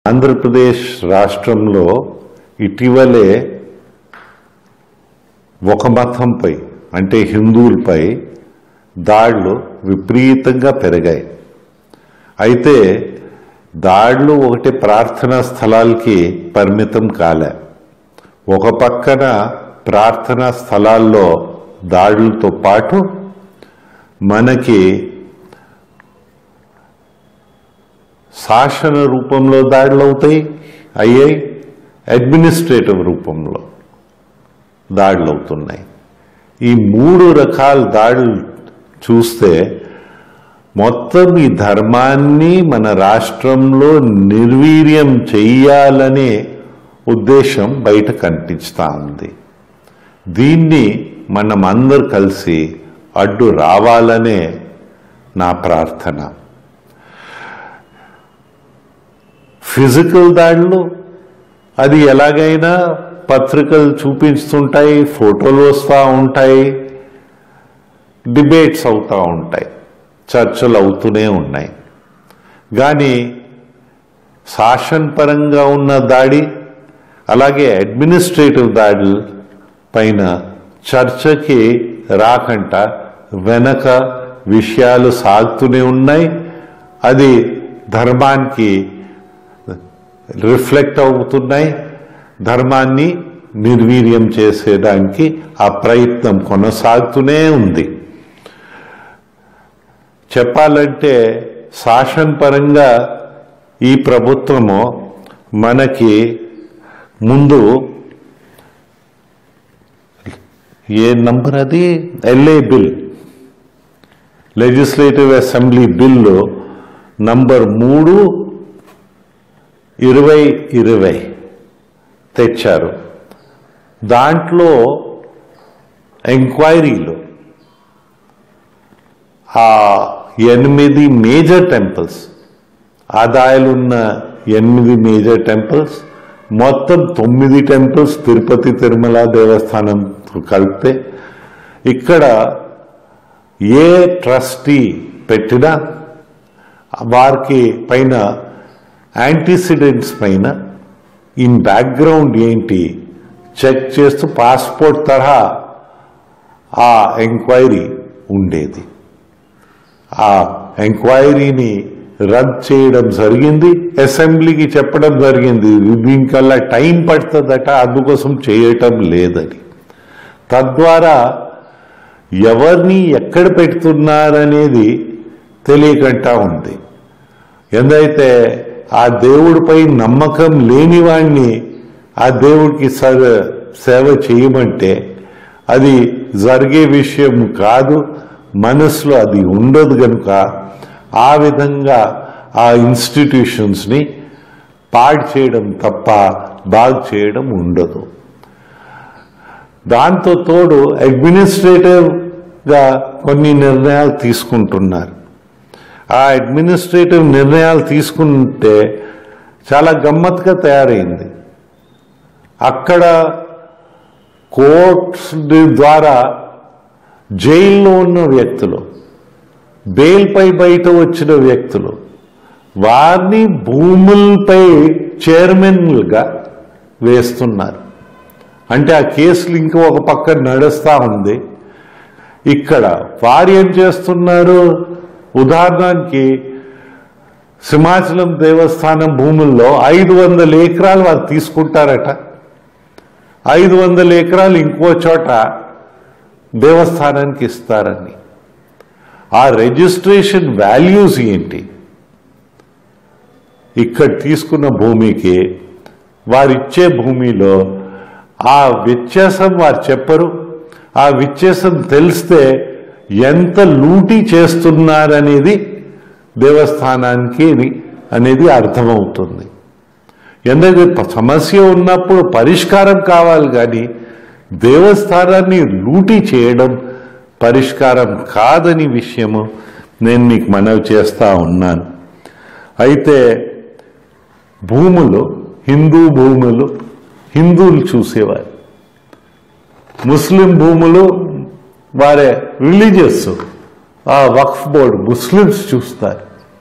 ఆంధ్రప్రదేశ్ రాష్ట్రంలో ఇటీవలే ఒక మతంపై అంటే హిందువులపై దాడులు విపరీతంగా పెరిగాయి అయితే దాడులు ఒకటి ప్రార్థనా స్థలాలకి పరిమితం కాలే ఒక పక్కన ప్రార్థనా స్థలాల్లో దాడులతో పాటు మనకి శాసన రూపంలో దాడులు అవుతాయి అయ్యాయి అడ్మినిస్ట్రేటివ్ రూపంలో దాడులు అవుతున్నాయి ఈ మూడు రకాల దాడులు చూస్తే మొత్తం ఈ ధర్మాన్ని మన రాష్ట్రంలో నిర్వీర్యం చెయ్యాలనే ఉద్దేశం బయట కనిపిస్తా ఉంది దీన్ని మనం అందరు కలిసి అడ్డు రావాలనే నా ప్రార్థన ఫిజికల్ దాడులు అది ఎలాగైనా పత్రికలు చూపిస్తుంటాయి ఫోటోలు వస్తూ ఉంటాయి డిబేట్స్ అవుతూ ఉంటాయి చర్చలు అవుతూనే ఉన్నాయి కానీ శాసనపరంగా ఉన్న దాడి అలాగే అడ్మినిస్ట్రేటివ్ దాడుల పైన చర్చకి రాకుండా వెనక విషయాలు సాగుతూనే ఉన్నాయి అది ధర్మానికి రిఫ్లెక్ట్ అవుతున్నాయి ధర్మాన్ని నిర్వీర్యం చేసేదానికి ఆ ప్రయత్నం కొనసాగుతూనే ఉంది చెప్పాలంటే శాసనపరంగా ఈ ప్రభుత్వము మనకి ముందు ఏ నంబర్ అది LA bill legislative assembly bill number మూడు ఇరవై ఇరవై తెచ్చారు దాంట్లో ఎంక్వైరీలు ఆ ఎనిమిది మేజర్ టెంపుల్స్ ఆదాయాలున్న ఎనిమిది మేజర్ టెంపుల్స్ మొత్తం తొమ్మిది టెంపుల్స్ తిరుపతి తిరుమల దేవస్థానం కలిపితే ఇక్కడ ఏ ట్రస్టీ పెట్టినా వారికి పైన యాంటీసిడెంట్స్ పైన ఇన్ బ్యాక్గ్రౌండ్ ఏంటి చెక్ చేస్తూ పాస్పోర్ట్ తరహా ఆ ఎంక్వైరీ ఉండేది ఆ ఎంక్వైరీని రద్దు చేయడం జరిగింది అసెంబ్లీకి చెప్పడం జరిగింది దీనికల్లా టైం పడుతుందట అందుకోసం చేయటం లేదని తద్వారా ఎవరిని ఎక్కడ పెడుతున్నారనేది తెలియకుండా ఉంది ఎందైతే ఆ దేవుడిపై నమ్మకం లేని వాణ్ణి ఆ దేవుడికి సర్ సేవ చేయమంటే అది జరిగే విషయం కాదు మనసులో అది ఉండదు కనుక ఆ విధంగా ఆ ఇన్స్టిట్యూషన్స్ని పాడు చేయడం తప్ప బాగు చేయడం ఉండదు దాంతో తోడు అడ్మినిస్ట్రేటివ్గా కొన్ని నిర్ణయాలు తీసుకుంటున్నారు ఆ అడ్మినిస్ట్రేటివ్ నిర్ణయాలు తీసుకుంటే చాలా గమ్మత్తుగా తయారైంది అక్కడ కోర్ట్స్ ద్వారా జైల్లో ఉన్న వ్యక్తులు బెయిల్పై బయట వచ్చిన వ్యక్తులు వారిని భూములపై చైర్మన్లుగా వేస్తున్నారు అంటే ఆ కేసులు ఇంకా ఒక పక్క నడుస్తూ ఉంది ఇక్కడ వారు ఏం చేస్తున్నారు ఉదాహరణకి సింహాచలం దేవస్థానం భూముల్లో ఐదు వందల ఎకరాలు వారు తీసుకుంటారట ఐదు వందల ఎకరాలు ఇంకో చోట దేవస్థానానికి ఇస్తారని ఆ రిజిస్ట్రేషన్ వాల్యూస్ ఏంటి ఇక్కడ తీసుకున్న భూమికి వారిచ్చే భూమిలో ఆ వ్యత్యాసం వారు చెప్పరు ఆ వ్యత్యాసం తెలిస్తే ఎంత లూటీ చేస్తున్నారనేది దేవస్థానానికి అనేది అర్థమవుతుంది ఎందుకంటే సమస్య ఉన్నప్పుడు పరిష్కారం కావాలి కానీ దేవస్థానాన్ని లూటీ చేయడం పరిష్కారం కాదని విషయము నేను మీకు మనవి చేస్తా ఉన్నాను అయితే భూములు హిందూ భూములు హిందువులు చూసేవారు ముస్లిం భూములు వారే రిలీజియస్ ఆ వక్ఫ్ బోర్డు ముస్లిమ్స్ చూస్తారు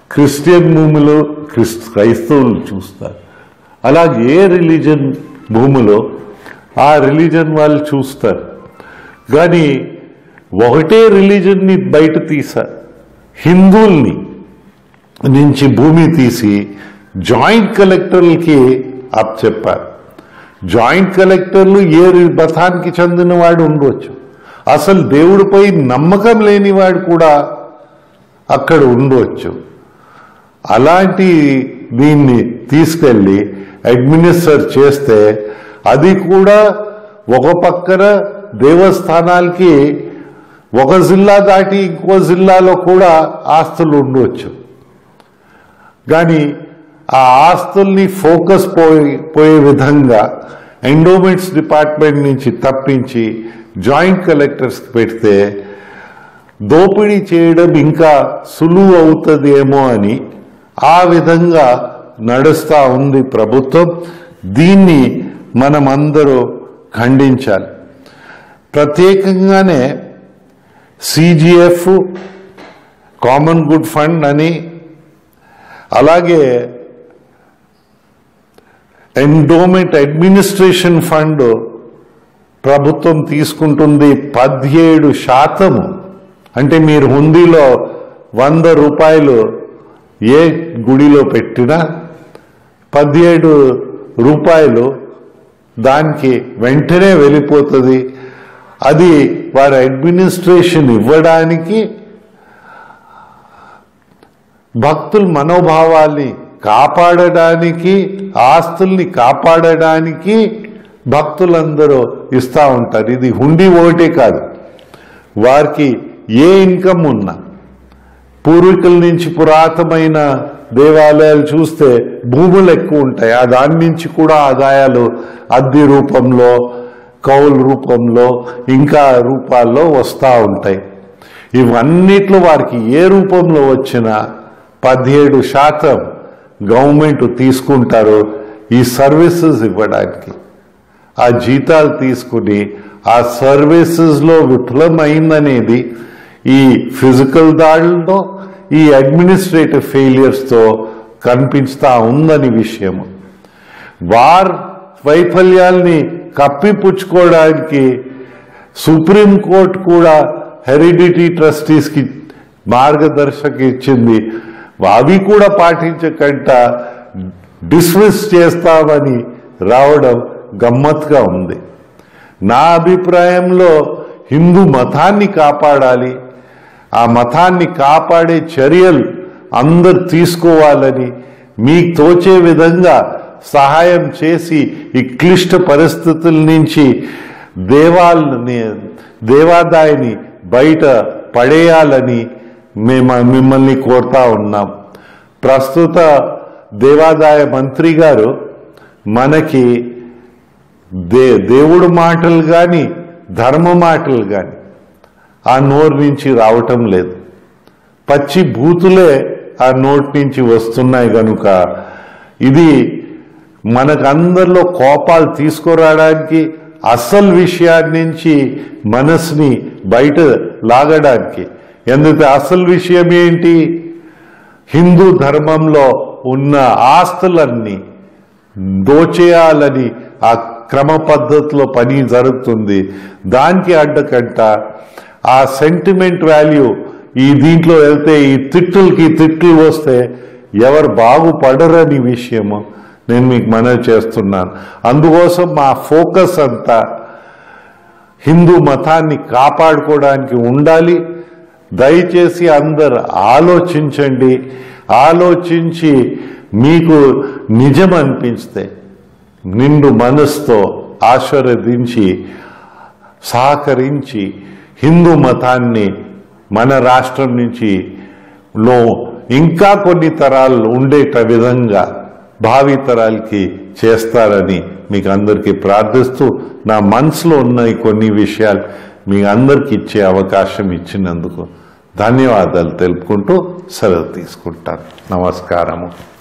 క్రిస్టియన్ భూమిలో క్రిస్ క్రైస్తవులు చూస్తారు అలాగే ఏ రిలీజన్ భూమిలో ఆ రిలీజన్ వాళ్ళు చూస్తారు కానీ ఒకటే రిలీజన్ని బయట తీశారు హిందువుల్ని నుంచి భూమి తీసి జాయింట్ కలెక్టర్లకి అప్ చెప్పారు జాయింట్ కలెక్టర్లు ఏ మతానికి చెందినవాడు ఉండవచ్చు అసలు దేవుడిపై నమ్మకం లేనివాడు కూడా అక్కడ ఉండవచ్చు అలాంటి దీన్ని తీసుకెళ్ళి అడ్మినిస్టర్ చేస్తే అది కూడా ఒక పక్కన దేవస్థానాలకి ఒక జిల్లా దాటి ఇంకో జిల్లాలో కూడా ఆస్తులు ఉండవచ్చు కానీ ఆ ఆస్తుల్ని ఫోకస్ పోయి పోయే విధంగా ఎండోమెంట్స్ డిపార్ట్మెంట్ నుంచి తప్పించి జాయింట్ కలెక్టర్స్కి పెడితే దోపిడీ చేయడం ఇంకా సులువు అవుతుందేమో అని ఆ విధంగా నడుస్తూ ఉంది ప్రభుత్వం దీన్ని మనమందరూ ఖండించాలి ప్రత్యేకంగానే సిజిఎఫ్ కామన్ గుడ్ ఫండ్ అని అలాగే ఎండోమెంట్ అడ్మినిస్ట్రేషన్ ఫండ్ ప్రభుత్వం తీసుకుంటుంది పదిహేడు శాతము అంటే మీరు హుందీలో వంద రూపాయలు ఏ గుడిలో పెట్టినా పదిహేడు రూపాయలు దానికి వెంటనే వెళ్ళిపోతుంది అది వారి అడ్మినిస్ట్రేషన్ ఇవ్వడానికి భక్తుల మనోభావాల్ని కాపాడడానికి ఆస్తుల్ని కాపాడడానికి భక్తులందరూ ఇస్తూ ఉంటారు ఇది హుండీ ఒకటే కాదు వారికి ఏ ఇన్కమ్ ఉన్నా పూర్వీకుల నుంచి పురాతనమైన దేవాలయాలు చూస్తే భూములు ఎక్కువ ఉంటాయి ఆ దాని నుంచి కూడా ఆదాయాలు అద్దె రూపంలో కౌలు రూపంలో ఇంకా రూపాల్లో వస్తూ ఉంటాయి ఇవన్నిట్లో వారికి ఏ రూపంలో వచ్చినా పదిహేడు శాతం గవర్నమెంట్ తీసుకుంటారు ఈ సర్వీసెస్ ఇవ్వడానికి ఆ జీతాలు తీసుకుని ఆ సర్వీసెస్లో విఫలమైందనేది ఈ ఫిజికల్ దాడులతో ఈ అడ్మినిస్ట్రేటివ్ ఫెయిలియర్స్తో కనిపిస్తా ఉందని విషయము వార్ వైఫల్యాల్ని కప్పిపుచ్చుకోవడానికి సుప్రీంకోర్టు కూడా హెరిడిటీ ట్రస్టీస్కి మార్గదర్శక ఇచ్చింది అవి కూడా పాటించకుండా డిస్మిస్ చేస్తామని రావడం గమ్మత్తుగా ఉంది నా అభిప్రాయంలో హిందూ మతాన్ని కాపాడాలి ఆ మతాన్ని కాపాడే చర్యలు అందరు తీసుకోవాలని మీకు తోచే విధంగా సహాయం చేసి ఈ క్లిష్ట పరిస్థితుల నుంచి దేవాలని దేవాదాయని బయట పడేయాలని మేము మిమ్మల్ని కోరుతా ఉన్నాం ప్రస్తుత దేవాదాయ మంత్రి గారు మనకి దే దేవుడు మాటలు కానీ ధర్మ మాటలు కానీ ఆ నోరు నుంచి రావటం లేదు పచ్చి బూతులే ఆ నోటి నుంచి వస్తున్నాయి కనుక ఇది మనకందరిలో కోపాలు తీసుకురావడానికి అసలు విషయాన్ని నుంచి మనసుని బయట లాగడానికి ఎందుకంటే అసలు విషయం ఏంటి హిందూ ధర్మంలో ఉన్న ఆస్తులన్నీ దోచేయాలని ఆ క్రమ పద్ధతిలో పని జరుగుతుంది దానికి అడ్డకంట ఆ సెంటిమెంట్ వాల్యూ ఈ దీంట్లో వెళ్తే ఈ తిట్టులకి తిట్లు వస్తే ఎవరు బాగుపడరని విషయము నేను మీకు మనవి చేస్తున్నాను అందుకోసం మా ఫోకస్ అంతా హిందూ మతాన్ని కాపాడుకోవడానికి ఉండాలి దయచేసి అందరు ఆలోచించండి ఆలోచించి మీకు నిజం అనిపిస్తే నిండు మనసుతో ఆశీర్వదించి సహకరించి హిందూ మతాన్ని మన రాష్ట్రం నుంచి లో ఇంకా కొన్ని తరాలు ఉండేట విధంగా భావి తరాలకి చేస్తారని మీకు అందరికీ ప్రార్థిస్తూ నా మనసులో ఉన్న ఈ కొన్ని విషయాలు మీ అందరికి ఇచ్చే అవకాశం ఇచ్చినందుకు ధన్యవాదాలు తెలుపుకుంటూ సెలవు తీసుకుంటాను నమస్కారము